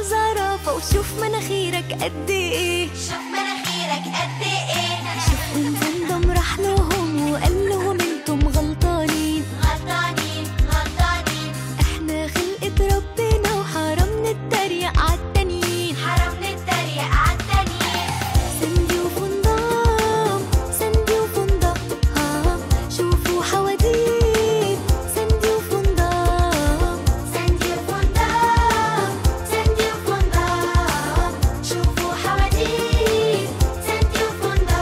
زرافة وشوف مناخيرك قد ايه شوف مناخيرك قد ايه شوف وانفندم راح لهم وقال لهم انتم غلطانين غلطانين غلطانين احنا خلقة ربنا وحرام نتريق عالتانيين حرام نتريق عالتانيين سندي وفندق سندي وفندق ها شوفوا حواديت سندي وفندق سندي وفندق سندي وفندق شوفوا حواديت سندي وفندق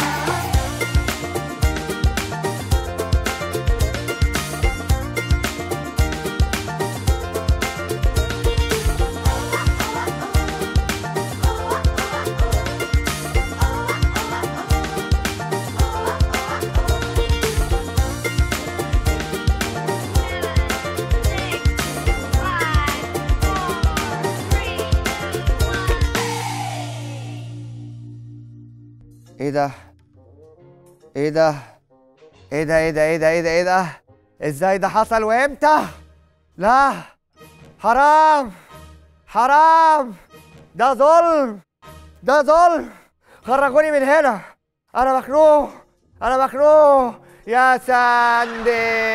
ايه ده ايه ده ايه ده ايه ده ايه ده ايه ده ايه ده ازاي ده حصل وامتى لا حرام حرام ده ظلم ده ظلم خرجوني من هنا انا مخنوق انا مخنوق يا ساندي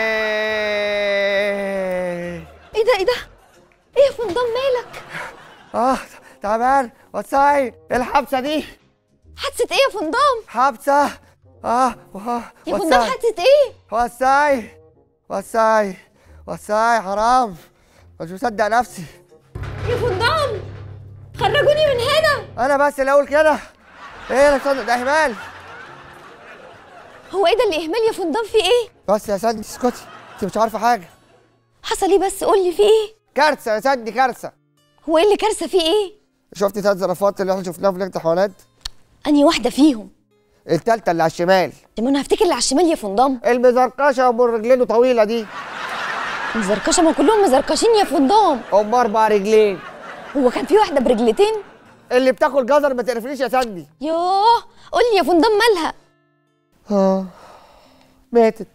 ايه ده ايه ده ايه يا فندم مالك اه تعبان وسعي الحبسه دي حادثة ايه يا فندم حبسه اه اه يا فندم وسعي. حادثة ايه وسعي وسعي وسعي حرام مش مصدق نفسي يا فندم خرجوني من هنا انا بس اللي اقول كده ايه انا مصدق ده اهمال هو ايه ده اللي اهمال يا فندم في ايه بس يا سندي اسكتي انت مش عارفه حاجه حصل ايه بس قول لي في ايه كارثه يا سندي كارثه هو ايه اللي كارثة في ايه شفتي ثلاث زرافات اللي احنا شفناهم في لجنه الحيوانات انهي واحدة فيهم التالتة اللي على الشمال طب ما انا هفتكر اللي على الشمال يا فندم المزرقشه ام رجلين طويله دي مزركشة ما كلهم مزركشين يا فندم ام اربع رجلين هو كان في واحدة برجلتين اللي بتاكل جزر ما تقرفنيش يا سندي يوه قول لي يا فندم مالها اه ماتت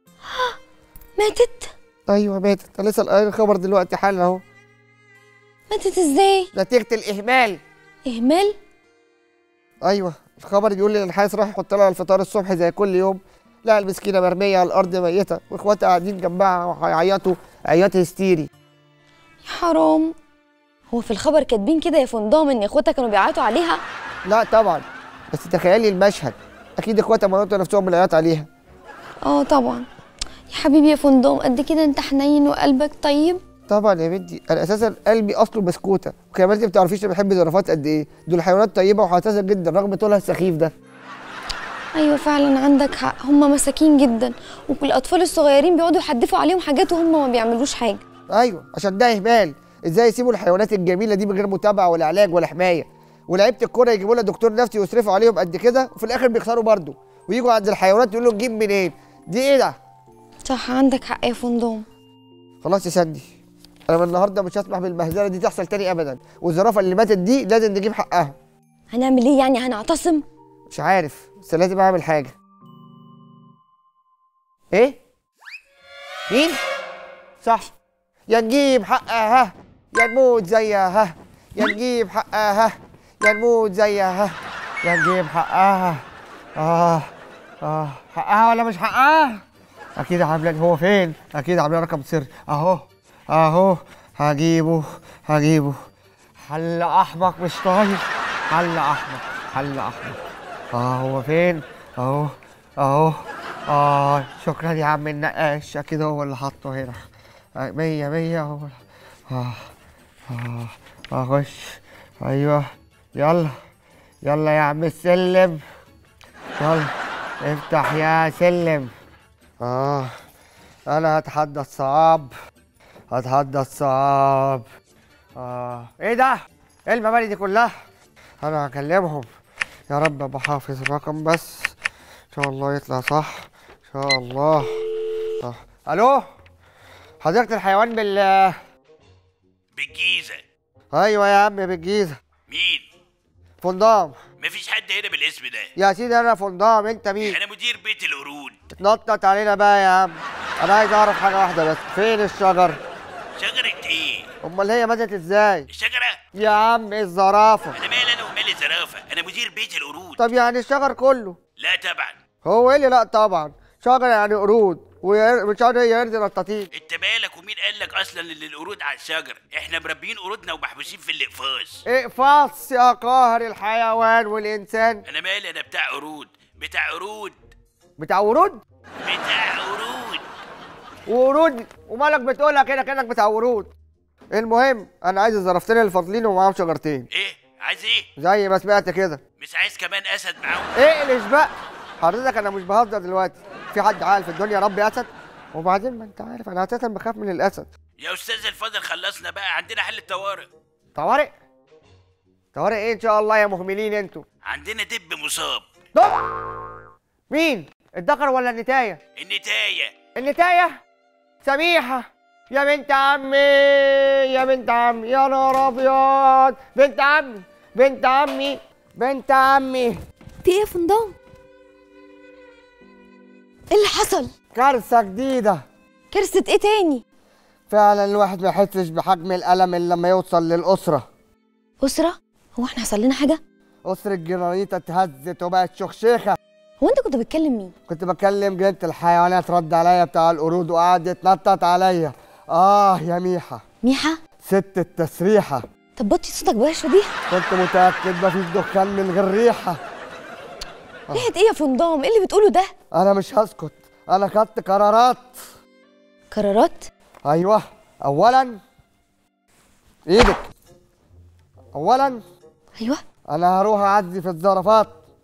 ماتت ايوه ماتت انا لسه قايل الخبر دلوقتي حالا اهو ماتت ازاي نتيجه الاهمال اهمال ايوه الخبر بيقول لي الحارس راح يحط لها الفطار الصبح زي كل يوم لا المسكينه مرميه على الارض ميته واخواتها قاعدين جنبها وهيعيطوا عياط هستيري يا حرام هو في الخبر كاتبين كده يا فندم ان اخواتها كانوا بيعيطوا عليها لا طبعا بس تخيلي المشهد اكيد اخواتها موتوا نفسهم من العياط عليها اه طبعا يا حبيبي يا فندم قد كده انت حنين وقلبك طيب طبعا يا بنتي انا اساسا قلبي اصله بسكوته وكمان انت ما بتعرفيش انا بحب الزرافات قد ايه دول حيوانات طيبه وحساسه جدا رغم طولها السخيف ده ايوه فعلا عندك حق هم مساكين جدا والاطفال الصغيرين بيقعدوا يحدفوا عليهم حاجات وهم ما بيعملوش حاجه ايوه عشان ده اهمال ازاي يسيبوا الحيوانات الجميله دي من غير متابعه ولا علاج ولا حمايه ولعيبه الكوره يجيبوا لها دكتور نفسي ويصرفوا عليهم قد كده وفي الاخر بيخسروا برضه ويجوا عند الحيوانات يقولوا نجيب منين دي ايه ده صح عندك حق يا فندم خلاص يا سندي انا من النهارده مش هسمح بالمهزله دي تحصل تاني ابدا والزرافه اللي ماتت دي لازم نجيب حقها هنعمل ايه يعني هنعتصم مش عارف بس لازم اعمل حاجه ايه مين صح يا نجيب حقها يا نموت زيها يا نجيب حقها يا نموت زيها يا نجيب حقها اه اه حقها ولا مش حقها اكيد عامله هو فين اكيد عامله رقم سر اهو اهو هجيبه هجيبه حل احمق مش طاير حل احمق حل احمق اه هو فين اهو اهو اه شكرا يا عم النقاش اكيد هو اللي حاطه هنا آه، مية مية هو اه اه اخش ايوه يلا يلا يا عم السلم يلا افتح يا سلم اه انا هتحدى الصعاب هتحدى الصعاب اه ايه ده ايه المباني دي كلها انا هكلمهم يا رب ابقى حافظ الرقم بس ان شاء الله يطلع صح ان شاء الله صح الو حديقة الحيوان بال بالجيزة ايوه يا عم بالجيزة مين؟ فندام مفيش حد هنا بالاسم ده يا سيدي انا فندام انت مين انا مدير بيت القرود اتنطط علينا بقى يا عم انا عايز اعرف حاجة واحدة بس فين الشجر شجرة ايه؟ امال هي ماتت ازاي الشجرة يا عم الزرافة انا مالي انا ومالي زرافه انا مدير بيت القرود طب يعني الشجر كله لا طبعا هو ايه اللي لا طبعا شجر يعني قرود وشجر يرضي نطاطين انت مالك ومين قال لك اصلا ان القرود على الشجر احنا مربيين قرودنا ومحبوسين في الاقفاص اقفاص يا قاهر الحيوان والانسان انا مالي انا بتاع قرود بتاع قرود بتاع ورود بتاع قرود ورود ومالك بتقولها كده كانك بتاع ورود المهم انا عايز الزرافتين اللي فاضلين ومعاهم شجرتين ايه عايز ايه زي ما سمعت كده مش عايز كمان اسد معاهم اقلش بقى حضرتك انا مش بهزر دلوقتي في حد عاقل في الدنيا ربي اسد وبعدين ما انت عارف انا اساسا بخاف من الاسد يا استاذ الفاضل خلصنا بقى عندنا حل الطوارئ طوارئ طوارئ ايه ان شاء الله يا مهملين انتوا عندنا دب مصاب دق مين الذكر ولا النتايه النتايه النتايه سميحه يا بنت عمي يا بنت عمي يا نهار ابيض بنت عمي بنت عمي بنت عمي في ايه يا فندام ايه اللي حصل كارثه جديده كارثه ايه تاني فعلا الواحد ما يحسش بحجم الالم الا لما يوصل للاسره اسره هو احنا حصل لنا حاجه اسره جرانيتا اتهزت وبقت شخشيخه هو انت كنت بتكلم مين كنت بكلم جنينة الحيوانات رد عليا بتاع القرود وقعد يتنطط عليا اه يا ميحة ميحه ست التسريحة طب بطي صوتك بلاش فضيحه كنت متأكد مفيش دخان من غير ريحة ريحه ايه يا فندام ايه اللي بتقوله ده أنا مش هسكت أنا خدت قرارات قرارات أيوه أولا إيدك أولا ايوه أنا هروح أعزي في الزرافات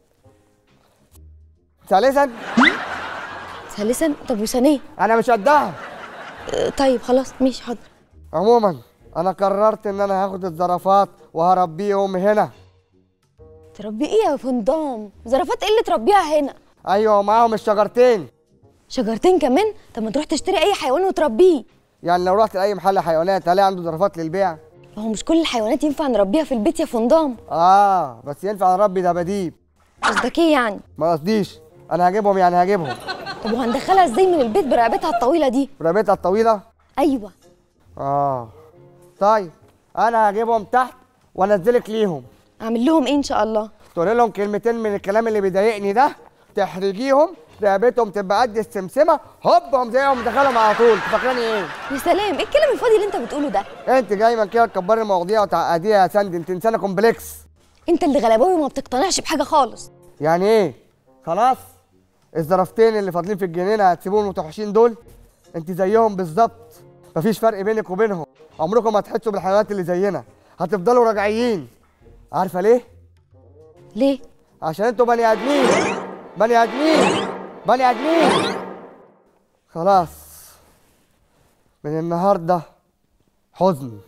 ثالثا ثالثا طب وثانيا أنا مش قدها آه، طيب خلاص ماشي حاضر عموما أنا قررت إن أنا هاخد الزرافات وهربيهم هنا تربي ايه يا فندام زرافات ايه اللي تربيها هنا أيوه معاهم الشجرتين شجرتين كمان طب ما تروح تشتري اي حيوان وتربيه يعني لو رحت لاي محل حيوانات هلاقي عنده زرافات للبيع ما هو مش كل الحيوانات ينفع نربيها في البيت يا فندام اه بس ينفع نربي دباديب قصدك ايه يعني ما قصديش انا هجيبهم يعني هجيبهم طب وهندخلها ازاي من البيت برقبتها الطويله دي رميتها الطويله ايوه اه طيب انا هجيبهم تحت وانزلك ليهم اعمل لهم ايه ان شاء الله تقولي لهم كلمتين من الكلام اللي بيضايقني ده تحرجيهم رقبتهم تبقى قد السمسمه هوبهم زيهم دخلهم على طول فاكراني ايه يا سلام ايه الكلام الفاضي اللي انت بتقوله ده انت جايما كده تكبري المواضيع وتعقديها يا سند انت انسانه كومبلكس انت اللي غلباوي وما بتقتنعش بحاجه خالص يعني ايه خلاص الزرافتين اللي فاضلين في الجنينه هتسيبوهم المتوحشين دول انت زيهم بالظبط مفيش فرق بينك وبينهم عمركم ما هتحسوا بالحيوانات اللي زينا هتفضلوا راجعين عارفه ليه ليه عشان انتوا بني ادمين بني ادمين بني ادمين خلاص من النهارده حزن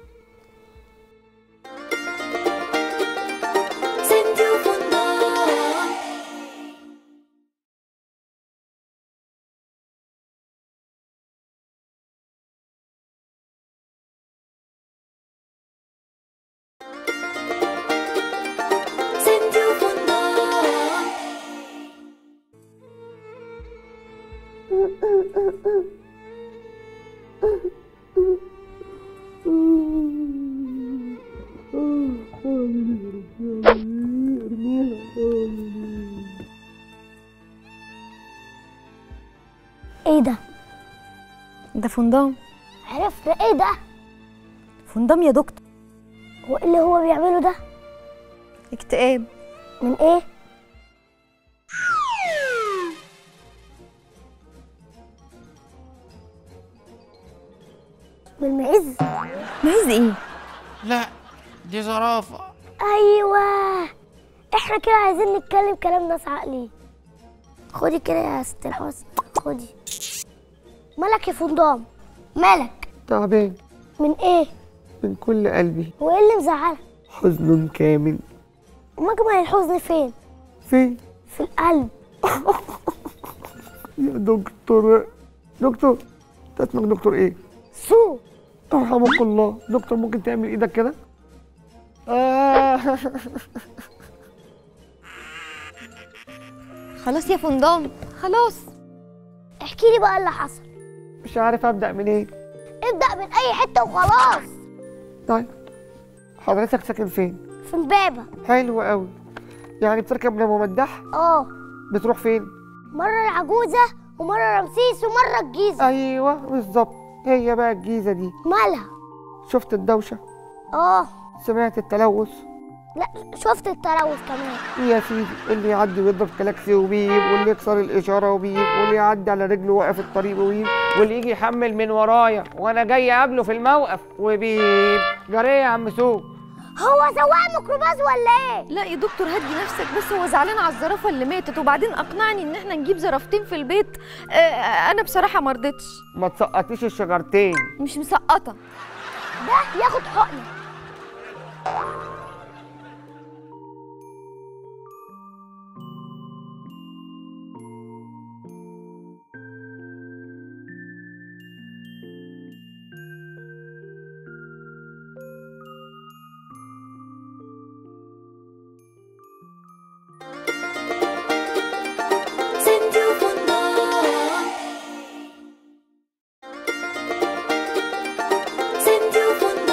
Senti un fondò Senti un fondò ايه ده؟ ده فندام عرفنا ايه ده؟ فندام يا دكتور هو إيه اللي هو بيعمله ده؟ اكتئاب من ايه؟ من المعز معز ايه لا دي زرافة ايوه احنا كده عايزين نتكلم كلام ناس عقلي خدي كده يا ست الحسن خدي مالك يا فندام مالك تعبان من ايه من كل قلبي وايه اللي مزعلك حزن كامل مجمع الحزن فين فين في القلب يا دكتور دكتور انت اسمك دكتور ايه سو ارحمك الله دكتور ممكن تعمل ايدك كده آه. خلاص يا فندام خلاص احكي لي بقى اللي حصل مش عارف ابدا منين ابدأ من اي حتة وخلاص طيب حضرتك ساكن فين في امبابة حلو قوي يعني بتركب من ابو مداح اه بتروح فين مرة العجوزة ومرة رمسيس ومرة الجيزة ايوه بالظبط هي بقى الجيزه دي مالها شفت الدوشه اه سمعت التلوث لا شفت التلوث كمان يا سيدي اللي يعدي ويضرب كلاكسي وبيب واللي يكسر الاشاره وبيب واللي يعدي على رجله واقف الطريق وبيب واللي يجي يحمل من ورايا وانا جاي اقابله في الموقف وبيب جري يا عم سوق هو سواق ميكروباص ولا ايه لا يا دكتور هدي نفسك بس هو زعلان على الزرافه اللي ماتت وبعدين اقنعني ان احنا نجيب زرافتين في البيت آه انا بصراحه ما رضيتش ما تسقطيش الشجرتين مش مسقطه ده ياخد حقنة Senti un fondo Senti un fondo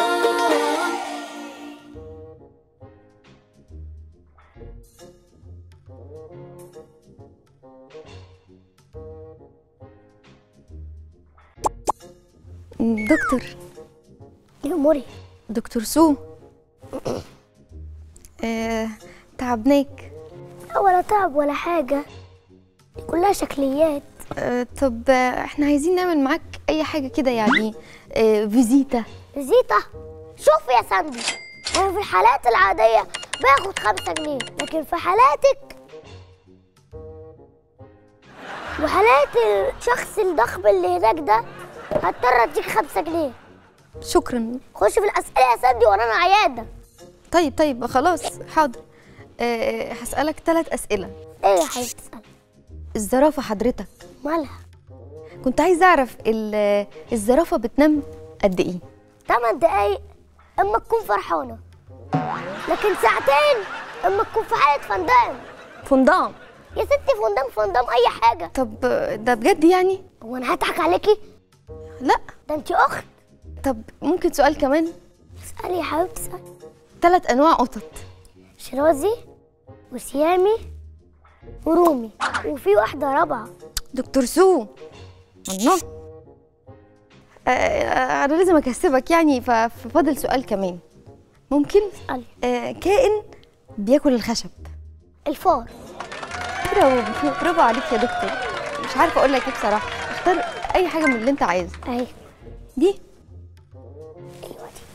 دكتور يا مري دكتور سو آه تعبناك ولا تعب ولا حاجة دي كلها شكليات آه طب آه، احنا عايزين نعمل معاك اي حاجه كده يعني آه فيزيتا زيتا شوف يا ساندي انا في الحالات العادية باخد خمسة جنيه لكن في حالاتك وحالات الشخص الضخم اللي هناك ده هضطر اديك خمسة جنيه شكرا خش في الأسئلة يا ساندي ورانا عيادة طيب طيب خلاص حاضر آه هسألك ثلاث أسئلة ايه يا حبيبتي اسأل الزرافة حضرتك مالها كنت عايز أعرف ال- الزرافة بتنام قد إيه؟ تمن دقايق اما تكون فرحانة لكن ساعتين اما تكون في حالة فندام فندام يا ستي فندام فندام اي حاجة طب آه، ده بجد يعني؟ هو انا هضحك عليكي لا ده انت اخت طب ممكن سؤال كمان؟ اسألي يا حبيبتي اسألي ثلاث أنواع قطط شرازي وسيامي ورومي وفي واحدة رابعة دكتور سو الله آه، آه، أنا لازم أكسبك يعني ف- ففاضل سؤال كمان ممكن؟ اسألي آه كائن بياكل الخشب الفار برافو برافو عليك يا دكتور مش عارفه اقول لك ايه بصراحه اختار اي حاجه من اللي انت عايزه اهي دي ايوه دي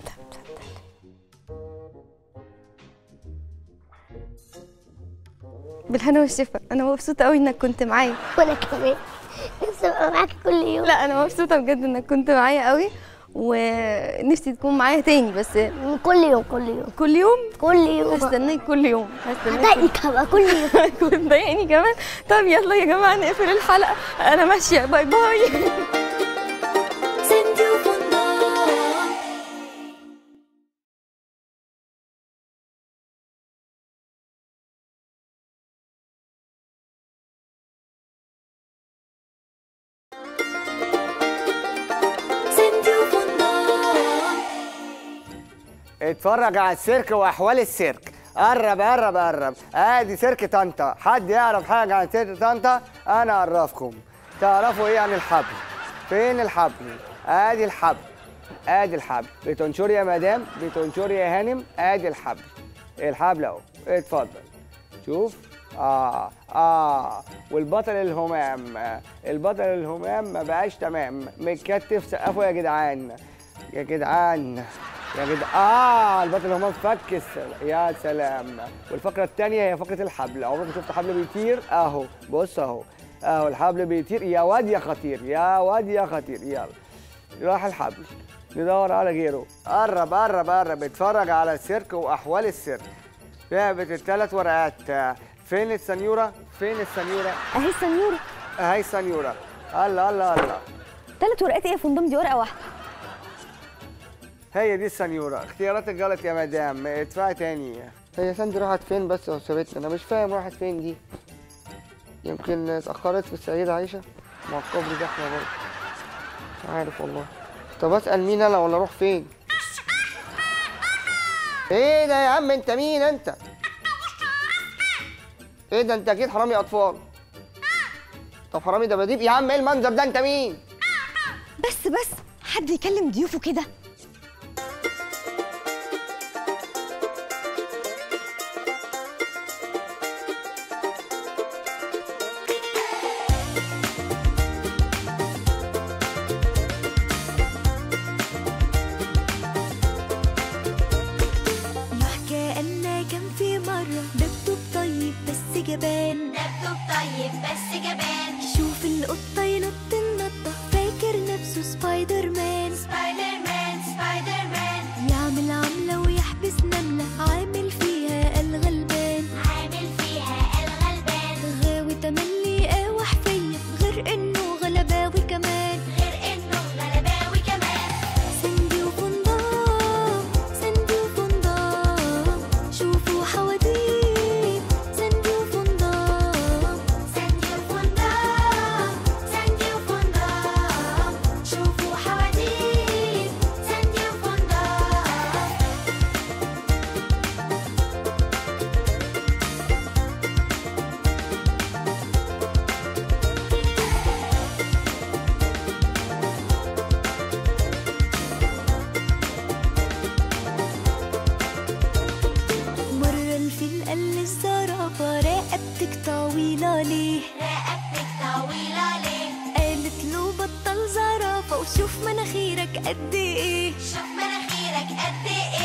بالهنا والشفا انا مبسوطه قوي انك كنت معايا وانا كمان نفسي ابقى معاكي كل يوم لا انا مبسوطه بجد انك كنت معايا قوي ونفسي تكون معايا تاني بس كل يوم كل يوم كل يوم كل يوم هستناك كل يوم هستناك هضايقك هبقى كل يوم كنت مضايقني كمان طب يلا يا جماعه نقفل الحلقه انا ماشيه باي باي Senti un fondo Senti un fondo اتفرج على السيرك واحوال السيرك قرب قرب قرب ادي سيرك طنطا حد يعرف حاجه عن سيرك طنطا انا اعرفكم تعرفوا ايه عن الحبل فين الحبل ادي الحبل ادي الحبل بتنشر يا مدام بتنشر يا هانم ادي الحبل الحبل اهو اتفضل شوف اه اه والبطل الهمام آه، البطل الهمام ما بقاش تمام متكتف سقفوا يا جدعان يا جدعان يا جدعان اه البطل الهمام فك السل... يا سلام والفقره الثانيه هي فقره الحبل عمرك شفت حبل بيطير اهو بص اهو اهو الحبل بيطير يا واد يا خطير يا واد يا خطير يلا راح الحبل ندور على غيره قرب قرب قرب اتفرج على السيرك واحوال السيرك لعبة الثلاث ورقات فين السنيورة؟ فين السنيورة؟ اهي السنيوره اهي السنيورة الله الله الله ثلاث ورقات ايه يا فندم دي ورقه واحده هي دي السنيورة اختياراتك غلط يا مدام ادفعي تاني هي ساندي راحت فين بس وسابتني انا مش فاهم راحت فين دي يمكن اتأخرت في السيدة عايشة ما الكوبري زحمة برضه مش عارف والله طب اسأل مين انا ولا اروح فين ايه ده يا عم انت مين انت ايه ده انت اكيد حرامي اطفال طب حرامي دباديب يا عم ايه المنظر ده انت مين بس بس حد يكلم ضيوفه كده يحكى أن كان في مرة دبدب طيب بس جبان دبدب طيب بس جبان يشوف القطة ينط النطة فاكر نفسه سبايدر مان سبايدر مان سبايدر مان يعمل عملة ويحبس نملة عامل فيها الغلبان عامل فيها الغلبان غاوي تملي قاوح فيا غير انه غلباوي كمان غير انه غلباوي كمان سندي وفندق سندي وفندق شوفوا حواديت سندي وفندق سندي وفندق سندي وفندق شوفوا حواديت سندي وفندق مرة الفيل قال للزرافة رقبتك طويلة ليه؟ رقبتك طويلة ليه؟ قالت له بطل زرافة وشوف مناخيرك قد ايه شوف مناخيرك قد